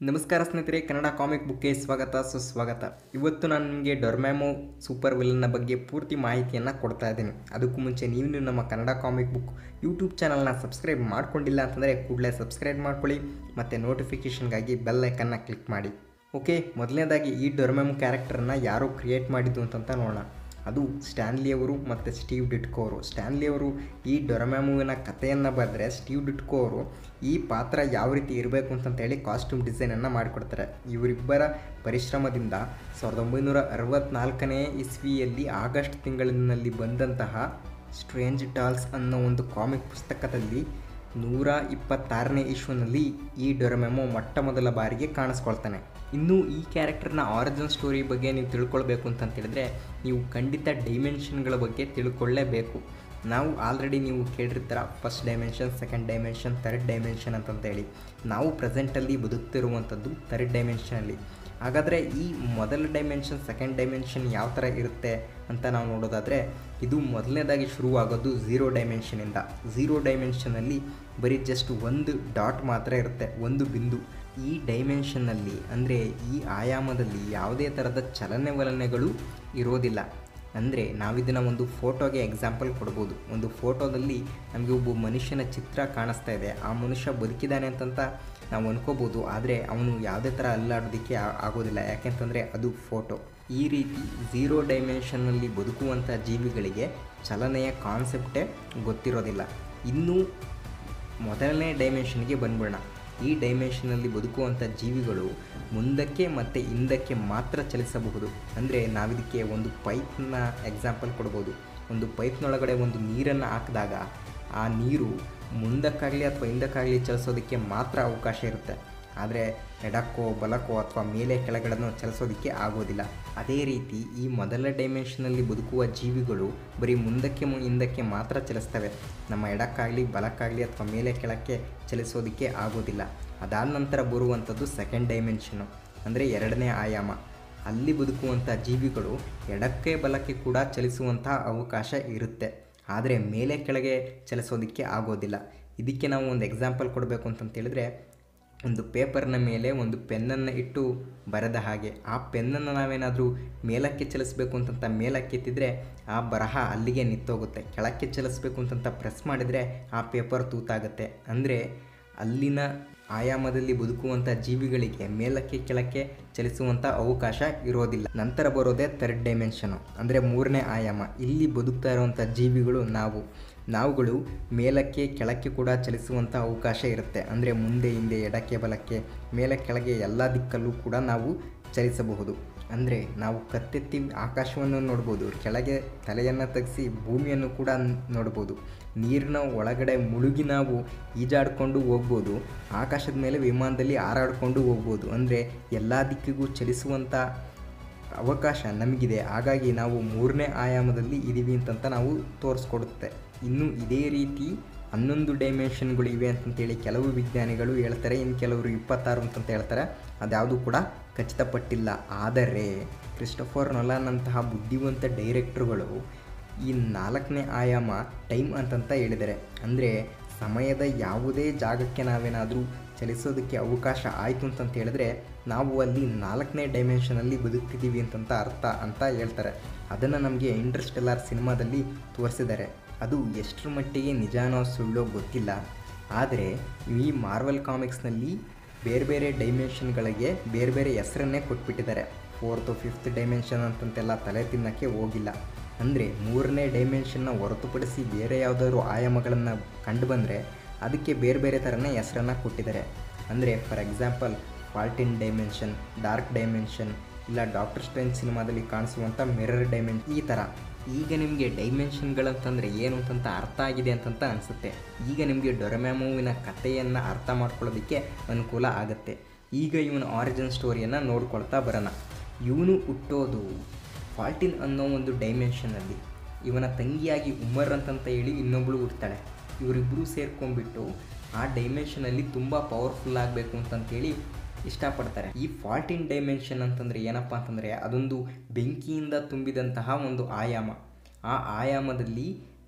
ನಮಸ್ಕಾರ ಸ್ನೇಹಿತರೆ ಕನ್ನಡ ಕಾಮಿಕ್ ಬುಕ್ಗೆ ಸ್ವಾಗತ ಸುಸ್ವಾಗತ ಇವತ್ತು ನಾನು ನಿಮಗೆ ಡೊರ್ಮ್ಯಾಮೋ ಸೂಪರ್ ವಿಲನ್ನ ಬಗ್ಗೆ ಪೂರ್ತಿ ಮಾಹಿತಿಯನ್ನು ಕೊಡ್ತಾ ಇದ್ದೀನಿ ಅದಕ್ಕೂ ಮುಂಚೆ ನೀವು ನಮ್ಮ ಕನ್ನಡ ಕಾಮಿಕ್ ಬುಕ್ ಯೂಟ್ಯೂಬ್ ಚಾನಲ್ನ ಸಬ್ಸ್ಕ್ರೈಬ್ ಮಾಡ್ಕೊಂಡಿಲ್ಲ ಅಂತಂದರೆ ಕೂಡಲೇ ಸಬ್ಸ್ಕ್ರೈಬ್ ಮಾಡ್ಕೊಳ್ಳಿ ಮತ್ತು ನೋಟಿಫಿಕೇಷನ್ಗಾಗಿ ಬೆಲ್ ಐಕನ್ನ ಕ್ಲಿಕ್ ಮಾಡಿ ಓಕೆ ಮೊದಲನೇದಾಗಿ ಈ ಡೊರ್ಮ್ಯಾಮೋ ಕ್ಯಾರೆಕ್ಟರನ್ನ ಯಾರು ಕ್ರಿಯೇಟ್ ಮಾಡಿದ್ದು ಅಂತಂತ ನೋಡೋಣ ಅದು ಸ್ಟ್ಯಾನ್ಲಿ ಅವರು ಮತ್ತು ಸ್ಟೀವ್ ಡಿಟ್ಕೋ ಅವರು ಸ್ಟ್ಯಾನ್ಲಿ ಅವರು ಈ ಡೊರಮ್ಯಾಮುವಿನ ಕಥೆಯನ್ನು ಬರೆದ್ರೆ ಸ್ಟೀವ್ ಡಿಟ್ಕೋ ಅವರು ಈ ಪಾತ್ರ ಯಾವ ರೀತಿ ಇರಬೇಕು ಅಂತಂತೇಳಿ ಕಾಸ್ಟ್ಯೂಮ್ ಡಿಸೈನನ್ನು ಮಾಡಿಕೊಡ್ತಾರೆ ಇವರಿಬ್ಬರ ಪರಿಶ್ರಮದಿಂದ ಸಾವಿರದ ಒಂಬೈನೂರ ಅರವತ್ನಾಲ್ಕನೇ ಇಸ್ವಿಯಲ್ಲಿ ಆಗಸ್ಟ್ ತಿಂಗಳಿನಲ್ಲಿ ಬಂದಂತಹ ಸ್ಟ್ರೇಂಜ್ ಟಾಲ್ಸ್ ಅನ್ನೋ ಒಂದು ಕಾಮಿಕ್ ಪುಸ್ತಕದಲ್ಲಿ ನೂರ ಇಪ್ಪತ್ತಾರನೇ ಇಶ್ವನಲ್ಲಿ ಈ ಡೊರಮೆಮೋ ಮೊಟ್ಟ ಮೊದಲ ಬಾರಿಗೆ ಕಾಣಿಸ್ಕೊಳ್ತಾನೆ ಇನ್ನು ಈ ಕ್ಯಾರೆಕ್ಟರ್ನ ಆರಿಜಿನ್ ಸ್ಟೋರಿ ಬಗ್ಗೆ ನೀವು ತಿಳ್ಕೊಳ್ಬೇಕು ಅಂತ ಹೇಳಿದ್ರೆ ನೀವು ಖಂಡಿತ ಡೈಮೆನ್ಷನ್ಗಳ ಬಗ್ಗೆ ತಿಳ್ಕೊಳ್ಳೇಬೇಕು ನಾವು ಆಲ್ರೆಡಿ ನೀವು ಕೇಳಿರ್ತೀರ first dimension second dimension third dimension ಅಂತಂತೇಳಿ ನಾವು ಪ್ರೆಸೆಂಟಲ್ಲಿ ಬದುಕ್ತಿರುವಂಥದ್ದು ಥರ್ಡ್ ಡೈಮೆನ್ಷನಲ್ಲಿ ಹಾಗಾದರೆ ಈ ಮೊದಲ ಡೈಮೆನ್ಷನ್ ಸೆಕೆಂಡ್ ಡೈಮೆನ್ಷನ್ ಯಾವ ಥರ ಇರುತ್ತೆ ಅಂತ ನಾವು ನೋಡೋದಾದರೆ ಇದು ಮೊದಲನೇದಾಗಿ ಶುರುವಾಗೋದು ಝೀರೋ ಡೈಮೆನ್ಷನಿಂದ ಝೀರೋ ಡೈಮೆನ್ಷನಲ್ಲಿ ಬರೀ ಜಸ್ಟ್ ಒಂದು ಡಾಟ್ ಮಾತ್ರ ಇರುತ್ತೆ ಒಂದು ಬಿಂದು ಈ ಡೈಮೆನ್ಷನ್ನಲ್ಲಿ ಅಂದರೆ ಈ ಆಯಾಮದಲ್ಲಿ ಯಾವುದೇ ಥರದ ಚಲನವಲನೆಗಳು ಇರೋದಿಲ್ಲ ಅಂದರೆ ನಾವಿದನ್ನು ಒಂದು ಫೋಟೋಗೆ ಎಕ್ಸಾಂಪಲ್ ಕೊಡ್ಬೋದು ಒಂದು ಫೋಟೋದಲ್ಲಿ ನಮಗೆ ಒಬ್ಬ ಮನುಷ್ಯನ ಚಿತ್ರ ಕಾಣಿಸ್ತಾ ಇದೆ ಆ ಮನುಷ್ಯ ಬದುಕಿದ್ದಾನೆ ಅಂತಂತ ನಾವು ಅನ್ಕೋಬೋದು ಆದರೆ ಅವನು ಯಾವುದೇ ಥರ ಅಲ್ಲಾಡೋದಕ್ಕೆ ಆ- ಆಗೋದಿಲ್ಲ ಯಾಕೆಂತಂದರೆ ಅದು ಫೋಟೋ ಈ ರೀತಿ ಝೀರೋ ಡೈಮೆನ್ಷನ್ನಲ್ಲಿ ಬದುಕುವಂಥ ಜೀವಿಗಳಿಗೆ ಚಲನೆಯ ಕಾನ್ಸೆಪ್ಟೇ ಗೊತ್ತಿರೋದಿಲ್ಲ ಇನ್ನೂ ಮೊದಲನೇ ಡೈಮೆನ್ಷನ್ಗೆ ಬಂದ್ಬಿಡೋಣ ಈ ಡೈಮೆನ್ಷನಲ್ಲಿ ಬದುಕುವಂಥ ಜೀವಿಗಳು ಮುಂದಕ್ಕೆ ಮತ್ತು ಹಿಂದಕ್ಕೆ ಮಾತ್ರ ಚಲಿಸಬಹುದು ಅಂದರೆ ನಾವಿದಕ್ಕೆ ಒಂದು ಪೈಪ್ನ ಎಕ್ಸಾಂಪಲ್ ಕೊಡ್ಬೋದು ಒಂದು ಪೈಪ್ನೊಳಗಡೆ ಒಂದು ನೀರನ್ನು ಹಾಕಿದಾಗ ಆ ನೀರು ಮುಂದಕ್ಕಾಗಲಿ ಅಥವಾ ಹಿಂದಕ್ಕಾಗಲಿ ಚಲಿಸೋದಕ್ಕೆ ಮಾತ್ರ ಅವಕಾಶ ಇರುತ್ತೆ ಆದರೆ ಎಡಕ್ಕೋ ಬಲಕ್ಕೋ ಅಥವಾ ಮೇಲೆ ಕೆಳಗಡೆನೋ ಚಲಿಸೋದಕ್ಕೆ ಆಗೋದಿಲ್ಲ ಅದೇ ರೀತಿ ಈ ಮೊದಲ ಡೈಮೆನ್ಷನಲ್ಲಿ ಬದುಕುವ ಜೀವಿಗಳು ಬರೀ ಮುಂದಕ್ಕೆ ಮು- ಹಿಂದಕ್ಕೆ ಮಾತ್ರ ಚಲಿಸ್ತವೆ ನಮ್ಮ ಎಡಕ್ಕಾಗಲಿ ಬಲಕ್ಕಾಗಲಿ ಅಥವಾ ಮೇಲೆ ಕೆಳಕ್ಕೆ ಚಲಿಸೋದಕ್ಕೆ ಆಗೋದಿಲ್ಲ ಅದಾದ ನಂತರ ಬರುವಂಥದ್ದು ಸೆಕೆಂಡ್ ಡೈಮೆನ್ಷನು ಅಂದರೆ ಎರಡನೇ ಆಯಾಮ ಅಲ್ಲಿ ಬದುಕುವಂಥ ಜೀವಿಗಳು ಎಡಕ್ಕೆ ಬಲಕ್ಕೆ ಕೂಡ ಚಲಿಸುವಂಥ ಅವಕಾಶ ಇರುತ್ತೆ ಆದರೆ ಮೇಲೆ ಕೆಳಗೆ ಚಲಿಸೋದಕ್ಕೆ ಆಗೋದಿಲ್ಲ ಇದಕ್ಕೆ ನಾವು ಒಂದು ಎಕ್ಸಾಂಪಲ್ ಕೊಡಬೇಕು ಅಂತಂತೇಳಿದ್ರೆ ಒಂದು ಪೇಪರ್ನ ಮೇಲೆ ಒಂದು ಪೆನ್ನನ್ನು ಇಟ್ಟು ಬರೆದ ಹಾಗೆ ಆ ಪೆನ್ನನ್ನು ನಾವೇನಾದರೂ ಮೇಲಕ್ಕೆ ಚಲಿಸ್ಬೇಕು ಅಂತಂತ ಮೇಲಕ್ಕೆ ಎತ್ತಿದ್ರೆ ಆ ಬರಹ ಅಲ್ಲಿಗೆ ನಿಂತೋಗುತ್ತೆ ಕೆಳಕ್ಕೆ ಚಲಿಸ್ಬೇಕು ಅಂತಂತ ಪ್ರೆಸ್ ಮಾಡಿದರೆ ಆ ಪೇಪರ್ ತೂತಾಗುತ್ತೆ ಅಂದರೆ ಅಲ್ಲಿನ ಆಯಾಮದಲ್ಲಿ ಬದುಕುವಂಥ ಜೀವಿಗಳಿಗೆ ಮೇಲಕ್ಕೆ ಕೆಳಕ್ಕೆ ಚಲಿಸುವಂಥ ಅವಕಾಶ ಇರೋದಿಲ್ಲ ನಂತರ ಬರೋದೇ ಥರ್ಡ್ ಡೈಮೆನ್ಷನು ಅಂದರೆ ಮೂರನೇ ಆಯಾಮ ಇಲ್ಲಿ ಬದುಕ್ತಾ ಇರುವಂಥ ಜೀವಿಗಳು ನಾವು ನಾವುಗಳು ಮೇಲಕ್ಕೆ ಕೆಳಕ್ಕೆ ಕೂಡ ಚಲಿಸುವಂಥ ಅವಕಾಶ ಇರುತ್ತೆ ಅಂದರೆ ಮುಂದೆ ಹಿಂದೆ ಎಡಕ್ಕೆ ಬಲಕ್ಕೆ ಮೇಲೆ ಕೆಳಗೆ ಎಲ್ಲ ದಿಕ್ಕಲ್ಲೂ ಕೂಡ ನಾವು ಚಲಿಸಬಹುದು ಅಂದರೆ ನಾವು ಕತ್ತೆತ್ತಿ ಆಕಾಶವನ್ನು ನೋಡ್ಬೋದು ಕೆಳಗೆ ತಲೆಯನ್ನು ತಗ್ಸಿ ಭೂಮಿಯನ್ನು ಕೂಡ ನ್- ನೋಡ್ಬೋದು ನೀರಿನ ಒಳಗಡೆ ಮುಳುಗಿ ನಾವು ಈಜಾಡ್ಕೊಂಡು ಹೋಗ್ಬೋದು ಆಕಾಶದ ಮೇಲೆ ವಿಮಾನದಲ್ಲಿ ಹಾರಾಡ್ಕೊಂಡು ಹೋಗ್ಬೋದು ಅಂದರೆ ಎಲ್ಲ ದಿಕ್ಕಿಗೂ ಚಲಿಸುವಂಥ ಅವಕಾಶ ನಮಗಿದೆ ಹಾಗಾಗಿ ನಾವು ಮೂರನೇ ಆಯಾಮದಲ್ಲಿ ಇದ್ದೀವಿ ಅಂತಂತ ನಾವು ತೋರಿಸ್ಕೊಡುತ್ತೆ ಇನ್ನು ಇದೇ ರೀತಿ ಹನ್ನೊಂದು ಡೈಮೆನ್ಷನ್ಗಳು ಇವೆ ಅಂತಂತೇಳಿ ಕೆಲವು ವಿಜ್ಞಾನಿಗಳು ಹೇಳ್ತಾರೆ ಇನ್ನು ಕೆಲವರು ಇಪ್ಪತ್ತಾರು ಅಂತಂತ ಹೇಳ್ತಾರೆ ಅದ್ಯಾವುದು ಕೂಡ ಖಚಿತಪಟ್ಟಿಲ್ಲ ಆದರೆ ಕ್ರಿಸ್ಟೋಫರ್ ನೊಲಾನಂತಹ ಬುದ್ಧಿವಂತ ಡೈರೆಕ್ಟ್ರುಗಳು ಈ ನಾಲ್ಕನೇ ಆಯಾಮ ಟೈಮ್ ಅಂತಂತ ಹೇಳಿದ್ದಾರೆ ಅಂದರೆ ಸಮಯದ ಯಾವುದೇ ಜಾಗಕ್ಕೆ ನಾವೇನಾದರೂ ಚಲಿಸೋದಕ್ಕೆ ಅವಕಾಶ ಆಯಿತು ಅಂತಂತ ಹೇಳಿದ್ರೆ ನಾವು ಅಲ್ಲಿ ನಾಲ್ಕನೇ ಡೈಮೆನ್ಷನಲ್ಲಿ ಬದುಕ್ತಿದ್ದೀವಿ ಅಂತಂತ ಅರ್ಥ ಅಂತ ಹೇಳ್ತಾರೆ ಅದನ್ನು ನಮಗೆ ಇಂಟರ್ಸ್ಟೆಲ್ಲಾರ್ ಸಿನಿಮಾದಲ್ಲಿ ತೋರಿಸಿದ್ದಾರೆ ಅದು ಎಷ್ಟರ ಮಟ್ಟಿಗೆ ನಿಜಾನೋ ಸುಳ್ಳೋ ಗೊತ್ತಿಲ್ಲ ಆದರೆ ಈ ಮಾರ್ವಲ್ ಕಾಮಿಕ್ಸ್ನಲ್ಲಿ ಬೇರೆ ಬೇರೆ ಡೈಮೆನ್ಷನ್ಗಳಿಗೆ ಬೇರೆ ಬೇರೆ ಹೆಸರನ್ನೇ ಕೊಟ್ಬಿಟ್ಟಿದ್ದಾರೆ ಫೋರ್ತು ಫಿಫ್ತ್ ಡೈಮೆನ್ಷನ್ ಅಂತಂತೆಲ್ಲ ತಲೆ ತಿನ್ನೋಕ್ಕೆ ಹೋಗಿಲ್ಲ ಅಂದರೆ ಮೂರನೇ ಡೈಮೆನ್ಷನ್ನ ಹೊರತುಪಡಿಸಿ ಬೇರೆ ಯಾವುದಾದ್ರು ಆಯಾಮಗಳನ್ನು ಕಂಡು ಬಂದರೆ ಅದಕ್ಕೆ ಬೇರೆ ಬೇರೆ ಥರನೇ ಹೆಸರನ್ನು ಕೊಟ್ಟಿದ್ದಾರೆ ಅಂದರೆ ಫಾರ್ ಎಕ್ಸಾಂಪಲ್ ಫಾಲ್ಟಿನ್ ಡೈಮೆನ್ಷನ್ ಡಾರ್ಕ್ ಡೈಮೆನ್ಷನ್ ಇಲ್ಲ ಡಾಕ್ಟರ್ ಸ್ಟ್ರೇಂಜ್ ಸಿನಿಮಾದಲ್ಲಿ ಕಾಣಿಸುವಂಥ ಮಿರರ್ ಡೈಮೆನ್ಷನ್ ಈ ಥರ ಈಗ ನಿಮಗೆ ಡೈಮೆನ್ಷನ್ಗಳಂತಂದರೆ ಏನು ಅಂತಂತ ಅರ್ಥ ಆಗಿದೆ ಅಂತಂತ ಅನಿಸುತ್ತೆ ಈಗ ನಿಮಗೆ ಡೊರಮ್ಯಾಮೋವಿನ ಕಥೆಯನ್ನು ಅರ್ಥ ಮಾಡ್ಕೊಳ್ಳೋದಕ್ಕೆ ಅನುಕೂಲ ಆಗುತ್ತೆ ಈಗ ಇವನ ಆರಿಜಿನ್ ಸ್ಟೋರಿಯನ್ನು ನೋಡ್ಕೊಳ್ತಾ ಬರೋಣ ಇವನು ಹುಟ್ಟೋದು ಫಾಲ್ಟಿನ್ ಅನ್ನೋ ಒಂದು ಡೈಮೆನ್ಷನಲ್ಲಿ ಇವನ ತಂಗಿಯಾಗಿ ಉಮರ್ ಅಂತಂತ ಹೇಳಿ ಇನ್ನೊಬ್ಳು ಹುಡ್ತಾಳೆ ಇವರಿಬ್ಬರು ಸೇರ್ಕೊಂಡ್ಬಿಟ್ಟು ಆ ಡೈಮೆನ್ಷನಲ್ಲಿ ತುಂಬ ಪವರ್ಫುಲ್ ಆಗಬೇಕು ಅಂತಂತೇಳಿ ಇಷ್ಟಪಡ್ತಾರೆ ಈ ಫಾಲ್ಟಿನ್ ಡೈಮೆನ್ಷನ್ ಅಂತಂದರೆ ಏನಪ್ಪ ಅಂತಂದರೆ ಅದೊಂದು ಬೆಂಕಿಯಿಂದ ತುಂಬಿದಂತಹ ಒಂದು ಆಯಾಮ ಆ ಆಯಾಮದಲ್ಲಿ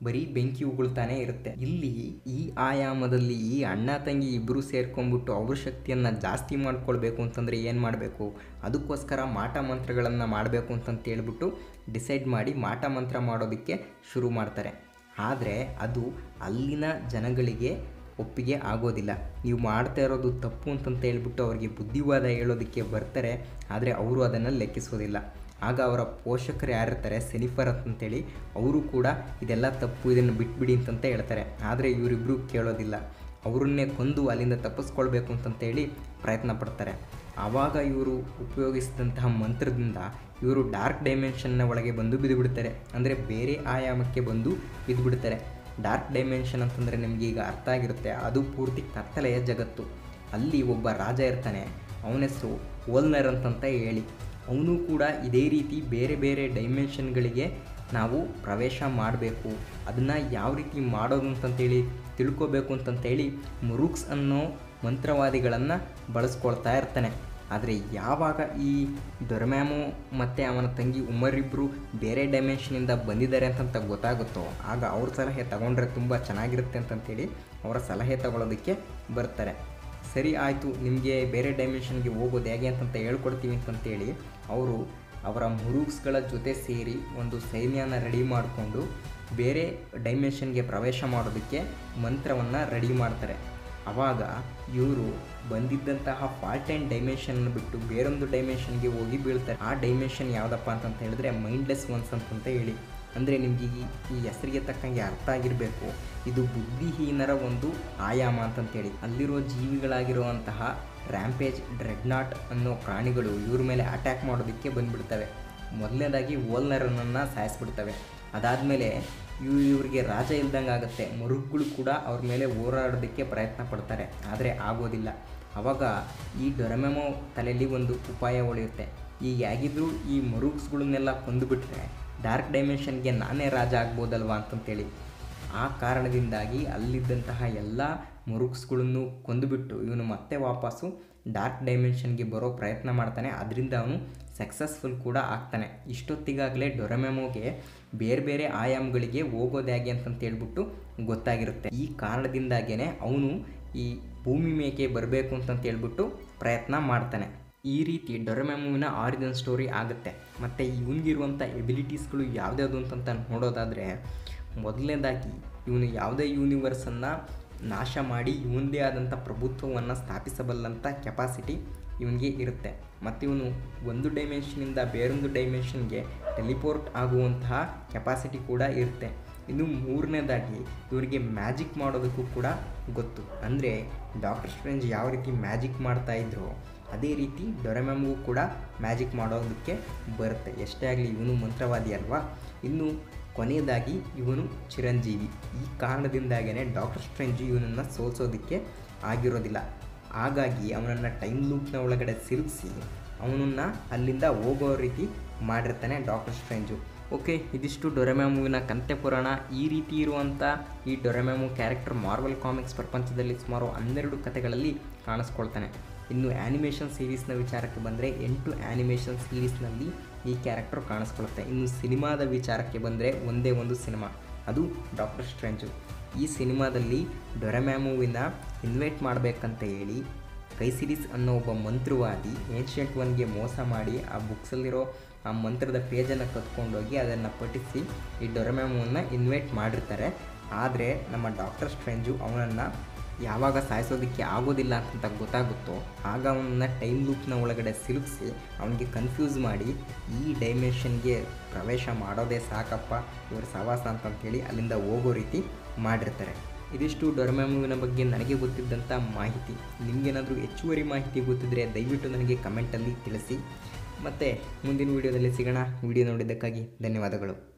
ಬರೀ ಬೆಂಕಿ ಉಗುಳ್ತಾನೆ ಇರುತ್ತೆ ಇಲ್ಲಿ ಈ ಆಯಾಮದಲ್ಲಿ ಈ ಅಣ್ಣ ತಂಗಿ ಇಬ್ಬರು ಸೇರ್ಕೊಂಡ್ಬಿಟ್ಟು ಅವ್ರ ಶಕ್ತಿಯನ್ನು ಜಾಸ್ತಿ ಮಾಡ್ಕೊಳ್ಬೇಕು ಅಂತಂದರೆ ಏನು ಮಾಡಬೇಕು ಅದಕ್ಕೋಸ್ಕರ ಮಾಟ ಮಂತ್ರಗಳನ್ನು ಮಾಡಬೇಕು ಅಂತಂತ ಹೇಳ್ಬಿಟ್ಟು ಡಿಸೈಡ್ ಮಾಡಿ ಮಾಟ ಮಂತ್ರ ಮಾಡೋದಕ್ಕೆ ಶುರು ಮಾಡ್ತಾರೆ ಆದರೆ ಅದು ಅಲ್ಲಿನ ಜನಗಳಿಗೆ ಒಪ್ಪಿಗೆ ಆಗೋದಿಲ್ಲ ನೀವು ಮಾಡ್ತಾ ಇರೋದು ತಪ್ಪು ಅಂತಂತ ಹೇಳ್ಬಿಟ್ಟು ಅವರಿಗೆ ಬುದ್ಧಿವಾದ ಹೇಳೋದಕ್ಕೆ ಬರ್ತಾರೆ ಆದರೆ ಅವರು ಅದನ್ನು ಲೆಕ್ಕಿಸೋದಿಲ್ಲ ಆಗ ಅವರ ಪೋಷಕರು ಯಾರಿರ್ತಾರೆ ಸೆನಿಫರ್ ಅಂತಂತೇಳಿ ಅವರು ಕೂಡ ಇದೆಲ್ಲ ತಪ್ಪು ಇದನ್ನು ಬಿಟ್ಬಿಡಿ ಅಂತಂತ ಹೇಳ್ತಾರೆ ಆದರೆ ಇವರಿಬ್ಬರು ಕೇಳೋದಿಲ್ಲ ಅವರನ್ನೇ ಕೊಂದು ಅಲ್ಲಿಂದ ತಪ್ಪಿಸ್ಕೊಳ್ಬೇಕು ಅಂತಂತೇಳಿ ಪ್ರಯತ್ನ ಪಡ್ತಾರೆ ಆವಾಗ ಇವರು ಉಪಯೋಗಿಸಿದಂತಹ ಮಂತ್ರದಿಂದ ಇವರು ಡಾರ್ಕ್ ಡೈಮೆನ್ಷನ್ನ ಒಳಗೆ ಬಂದು ಬಿದ್ದುಬಿಡ್ತಾರೆ ಅಂದರೆ ಬೇರೆ ಆಯಾಮಕ್ಕೆ ಬಂದು ಬಿದ್ದುಬಿಡ್ತಾರೆ ಡಾರ್ಕ್ ಡೈಮೆನ್ಷನ್ ಅಂತಂದರೆ ನಿಮಗೆ ಈಗ ಅರ್ಥ ಆಗಿರುತ್ತೆ ಅದು ಪೂರ್ತಿ ಕತ್ತಲೆಯ ಜಗತ್ತು ಅಲ್ಲಿ ಒಬ್ಬ ರಾಜ ಇರ್ತಾನೆ ಅವನ ಹೆಸರು ಓಲ್ನರ್ ಅಂತಂತ ಹೇಳಿ ಅವನು ಕೂಡ ಇದೇ ರೀತಿ ಬೇರೆ ಬೇರೆ ಡೈಮೆನ್ಷನ್ಗಳಿಗೆ ನಾವು ಪ್ರವೇಶ ಮಾಡಬೇಕು ಅದನ್ನು ಯಾವ ರೀತಿ ಮಾಡೋದು ಅಂತಂತೇಳಿ ತಿಳ್ಕೊಬೇಕು ಅಂತಂತೇಳಿ ಮುರುಕ್ಸ್ ಅನ್ನೋ ಮಂತ್ರವಾದಿಗಳನ್ನು ಬಳಸ್ಕೊಳ್ತಾ ಇರ್ತಾನೆ ಆದರೆ ಯಾವಾಗ ಈ ದೊರಮ್ಯಾಮು ಮತ್ತು ಅವನ ತಂಗಿ ಉಮರಿಬ್ಬರು ಬೇರೆ ಡೈಮೆನ್ಷನಿಂದ ಬಂದಿದ್ದಾರೆ ಅಂತಂತ ಗೊತ್ತಾಗುತ್ತೋ ಆಗ ಅವ್ರ ಸಲಹೆ ತಗೊಂಡ್ರೆ ತುಂಬ ಚೆನ್ನಾಗಿರುತ್ತೆ ಅಂತಂತೇಳಿ ಅವರ ಸಲಹೆ ತಗೊಳ್ಳೋದಕ್ಕೆ ಬರ್ತಾರೆ ಸರಿ ಆಯಿತು ನಿಮಗೆ ಬೇರೆ ಡೈಮೆನ್ಷನ್ಗೆ ಹೋಗೋದು ಹೇಗೆ ಅಂತಂತ ಹೇಳ್ಕೊಡ್ತೀವಿ ಅಂತಂತೇಳಿ ಅವರು ಅವರ ಮುರುಗ್ಸ್ಗಳ ಜೊತೆ ಸೇರಿ ಒಂದು ಸೈನ್ಯನ ರೆಡಿ ಮಾಡಿಕೊಂಡು ಬೇರೆ ಡೈಮೆನ್ಷನ್ಗೆ ಪ್ರವೇಶ ಮಾಡೋದಕ್ಕೆ ಮಂತ್ರವನ್ನು ರೆಡಿ ಮಾಡ್ತಾರೆ ಆವಾಗ ಇವರು ಬಂದಿದ್ದಂತಹ ಫಾಲ್ಟ್ ಆ್ಯಂಡ್ ಡೈಮೆನ್ಷನ್ ಬಿಟ್ಟು ಬೇರೊಂದು ಡೈಮೆನ್ಷನ್ಗೆ ಹೋಗಿ ಬೀಳ್ತಾರೆ ಆ ಡೈಮೆನ್ಷನ್ ಯಾವುದಪ್ಪ ಅಂತಂತ ಹೇಳಿದ್ರೆ ಮೈಂಡ್ಲೆಸ್ ಒನ್ಸ್ ಅಂತಂತ ಹೇಳಿ ಅಂದರೆ ನಿಮಗೆ ಈ ಈ ಹೆಸರಿಗೆ ತಕ್ಕಂಗೆ ಅರ್ಥ ಆಗಿರಬೇಕು ಇದು ಬುದ್ಧಿಹೀನರ ಒಂದು ಆಯಾಮ ಅಂತಂತೇಳಿ ಅಲ್ಲಿರೋ ಜೀವಿಗಳಾಗಿರುವಂತಹ ರ್ಯಾಂಪೇಜ್ ಡ್ರೆಡ್ನಾಟ್ ಅನ್ನೋ ಪ್ರಾಣಿಗಳು ಇವ್ರ ಮೇಲೆ ಅಟ್ಯಾಕ್ ಮಾಡೋದಕ್ಕೆ ಬಂದುಬಿಡ್ತವೆ ಮೊದಲನೇದಾಗಿ ಓಲ್ನರನನ್ನು ಸಾಯಿಸ್ಬಿಡ್ತವೆ ಅದಾದಮೇಲೆ ಇವ್ ಇವ್ರಿಗೆ ರಾಜ ಇಲ್ದಂಗೆ ಆಗುತ್ತೆ ಮರುಗ್ಗಳು ಕೂಡ ಅವ್ರ ಮೇಲೆ ಹೋರಾಡೋದಕ್ಕೆ ಪ್ರಯತ್ನ ಪಡ್ತಾರೆ ಆದರೆ ಆಗೋದಿಲ್ಲ ಆವಾಗ ಈ ಡೊರಮೆಮೋ ತಲೆಯಲ್ಲಿ ಒಂದು ಉಪಾಯ ಉಳಿಯುತ್ತೆ ಈಗ ಹೇಗಿದ್ರು ಈ ಮರುಗ್ಸ್ಗಳನ್ನೆಲ್ಲ ಕೊಂದುಬಿಟ್ರೆ ಡಾರ್ಕ್ ಡೈಮೆನ್ಷನ್ಗೆ ನಾನೇ ರಾಜ ಆಗ್ಬೋದಲ್ವಾ ಅಂತಂತೇಳಿ ಆ ಕಾರಣದಿಂದಾಗಿ ಅಲ್ಲಿದ್ದಂತಹ ಎಲ್ಲ ಮುರುಕ್ಸ್ಗಳನ್ನು ಕೊಂದುಬಿಟ್ಟು ಇವನು ಮತ್ತೆ ವಾಪಸ್ಸು ಡಾರ್ಕ್ ಡೈಮೆನ್ಷನ್ಗೆ ಬರೋ ಪ್ರಯತ್ನ ಮಾಡ್ತಾನೆ ಅದರಿಂದ ಅವನು ಸಕ್ಸಸ್ಫುಲ್ ಕೂಡ ಆಗ್ತಾನೆ ಇಷ್ಟೊತ್ತಿಗಾಗಲೇ ಡೊರಮೆಮೋಗೆ ಬೇರೆ ಬೇರೆ ಆಯಾಮಗಳಿಗೆ ಹೋಗೋದು ಹೇಗೆ ಅಂತಂತ ಹೇಳ್ಬಿಟ್ಟು ಗೊತ್ತಾಗಿರುತ್ತೆ ಈ ಕಾರಣದಿಂದಾಗೇ ಅವನು ಈ ಭೂಮಿ ಮೇಕೆ ಬರಬೇಕು ಅಂತಂತ ಹೇಳ್ಬಿಟ್ಟು ಪ್ರಯತ್ನ ಮಾಡ್ತಾನೆ ಈ ರೀತಿ ಡೊರಮೆಮುವಿನ ಆರಿಜಿನ್ ಸ್ಟೋರಿ ಆಗುತ್ತೆ ಮತ್ತು ಇವನಿಗಿರುವಂಥ ಎಬಿಲಿಟೀಸ್ಗಳು ಯಾವ್ದ್ಯಾವುದು ಅಂತಂತ ನೋಡೋದಾದರೆ ಮೊದಲನೇದಾಗಿ ಇವನು ಯಾವುದೇ ಯೂನಿವರ್ಸನ್ನು ನಾಶ ಮಾಡಿ ಇವನದೇ ಆದಂಥ ಪ್ರಭುತ್ವವನ್ನು ಸ್ಥಾಪಿಸಬಲ್ಲಂಥ ಕೆಪಾಸಿಟಿ ಇವನಿಗೆ ಇರುತ್ತೆ ಮತ್ತು ಇವನು ಒಂದು ಡೈಮೆನ್ಷನಿಂದ ಬೇರೊಂದು ಡೈಮೆನ್ಷನ್ಗೆ ಟೆಲಿಪೋರ್ಟ್ ಆಗುವಂತಹ ಕೆಪಾಸಿಟಿ ಕೂಡ ಇರುತ್ತೆ ಇನ್ನು ಮೂರನೇದಾಗಿ ಇವರಿಗೆ ಮ್ಯಾಜಿಕ್ ಮಾಡೋದಕ್ಕೂ ಕೂಡ ಗೊತ್ತು ಅಂದರೆ ಡಾಕ್ಟರ್ ಸ್ಟ್ರೇಂಜ್ ಯಾವ ರೀತಿ ಮ್ಯಾಜಿಕ್ ಮಾಡ್ತಾಯಿದ್ರೋ ಅದೇ ರೀತಿ ಡೊರೆಮೆಮ್ಗೂ ಕೂಡ ಮ್ಯಾಜಿಕ್ ಮಾಡೋದಕ್ಕೆ ಬರುತ್ತೆ ಎಷ್ಟೇ ಆಗಲಿ ಇವನು ಮಂತ್ರವಾದಿ ಅಲ್ವಾ ಇನ್ನು ಕೊನೆಯದಾಗಿ ಇವನು ಚಿರಂಜೀವಿ ಈ ಕಾರಣದಿಂದಾಗೇ ಡಾಕ್ಟರ್ ಸ್ಟ್ರೇಂಜ್ ಇವನನ್ನು ಸೋಲ್ಸೋದಕ್ಕೆ ಆಗಿರೋದಿಲ್ಲ ಹಾಗಾಗಿ ಅವನನ್ನು ಟೈಮ್ ಲೂಪ್ನ ಒಳಗಡೆ ಸಿಲುಕಿಸಿ ಅವನನ್ನು ಅಲ್ಲಿಂದ ಹೋಗೋ ರೀತಿ ಮಾಡಿರ್ತಾನೆ ಡಾಕ್ಟರ್ ಸ್ಟ್ರೇಂಜು ಓಕೆ ಇದಿಷ್ಟು ಡೊರೆಮ್ಯಾಮುವಿನ ಕಂತೆ ಪುರಾಣ ಈ ರೀತಿ ಇರುವಂಥ ಈ ಡೊರೆಮ್ಯಾಮು ಕ್ಯಾರೆಕ್ಟರ್ ಮಾರ್ವಲ್ ಕಾಮಿಕ್ಸ್ ಪ್ರಪಂಚದಲ್ಲಿ ಸುಮಾರು ಹನ್ನೆರಡು ಕಥೆಗಳಲ್ಲಿ ಕಾಣಿಸ್ಕೊಳ್ತಾನೆ ಇನ್ನು ಆ್ಯನಿಮೇಷನ್ ಸೀರೀಸ್ನ ವಿಚಾರಕ್ಕೆ ಬಂದರೆ ಎಂಟು ಆ್ಯನಿಮೇಷನ್ ಸೀರೀಸ್ನಲ್ಲಿ ಈ ಕ್ಯಾರೆಕ್ಟರ್ ಕಾಣಿಸ್ಕೊಳ್ಳುತ್ತೆ ಇನ್ನು ಸಿನಿಮಾದ ವಿಚಾರಕ್ಕೆ ಬಂದರೆ ಒಂದೇ ಒಂದು ಸಿನಿಮಾ ಅದು ಡಾಕ್ಟರ್ ಸ್ಟ್ರೇಂಜು ಈ ಸಿನಿಮಾದಲ್ಲಿ ಡೊರೆಮ್ಯಾಮುವಿನ ಇನ್ವೈಟ್ ಮಾಡಬೇಕಂತ ಹೇಳಿ ಕೈಸಿರಿಸ್ ಅನ್ನೋ ಒಬ್ಬ ಮಂತ್ರವಾದಿ ಏನ್ಷಿಯಂಟ್ ಒನ್ಗೆ ಮೋಸ ಮಾಡಿ ಆ ಬುಕ್ಸಲ್ಲಿರೋ ಆ ಮಂತ್ರದ ಪೇಜನ್ನು ಕತ್ಕೊಂಡೋಗಿ ಅದನ್ನು ಪಠಿಸಿ ಈ ಡೊರೆಮ್ಯಾಮುವನ್ನು ಇನ್ವೈಟ್ ಮಾಡಿರ್ತಾರೆ ಆದರೆ ನಮ್ಮ ಡಾಕ್ಟರ್ ಸ್ಟ್ರೇಂಜು ಅವನನ್ನು ಯಾವಾಗ ಸಾಯಿಸೋದಕ್ಕೆ ಆಗೋದಿಲ್ಲ ಅಂತ ಗೊತ್ತಾಗುತ್ತೋ ಆಗ ಅವನನ್ನ ಟೈಮ್ ಲೂಪ್ನ ಒಳಗಡೆ ಸಿಲುಕಿಸಿ ಅವನಿಗೆ ಕನ್ಫ್ಯೂಸ್ ಮಾಡಿ ಈ ಡೈಮೆನ್ಷನ್ಗೆ ಪ್ರವೇಶ ಮಾಡೋದೇ ಸಾಕಪ್ಪ ಇವ್ರ ಸವಾಸ ಅಂತಂತೇಳಿ ಅಲ್ಲಿಂದ ಹೋಗೋ ರೀತಿ ಮಾಡಿರ್ತಾರೆ ಇದಿಷ್ಟು ಡೊರಮ್ಯಾಮುವಿನ ಬಗ್ಗೆ ನನಗೆ ಗೊತ್ತಿದ್ದಂಥ ಮಾಹಿತಿ ನಿಮಗೇನಾದರೂ ಹೆಚ್ಚುವರಿ ಮಾಹಿತಿ ಗೊತ್ತಿದ್ದರೆ ದಯವಿಟ್ಟು ನನಗೆ ಕಮೆಂಟಲ್ಲಿ ತಿಳಿಸಿ ಮತ್ತು ಮುಂದಿನ ವೀಡಿಯೋದಲ್ಲಿ ಸಿಗೋಣ ವಿಡಿಯೋ ನೋಡಿದ್ದಕ್ಕಾಗಿ ಧನ್ಯವಾದಗಳು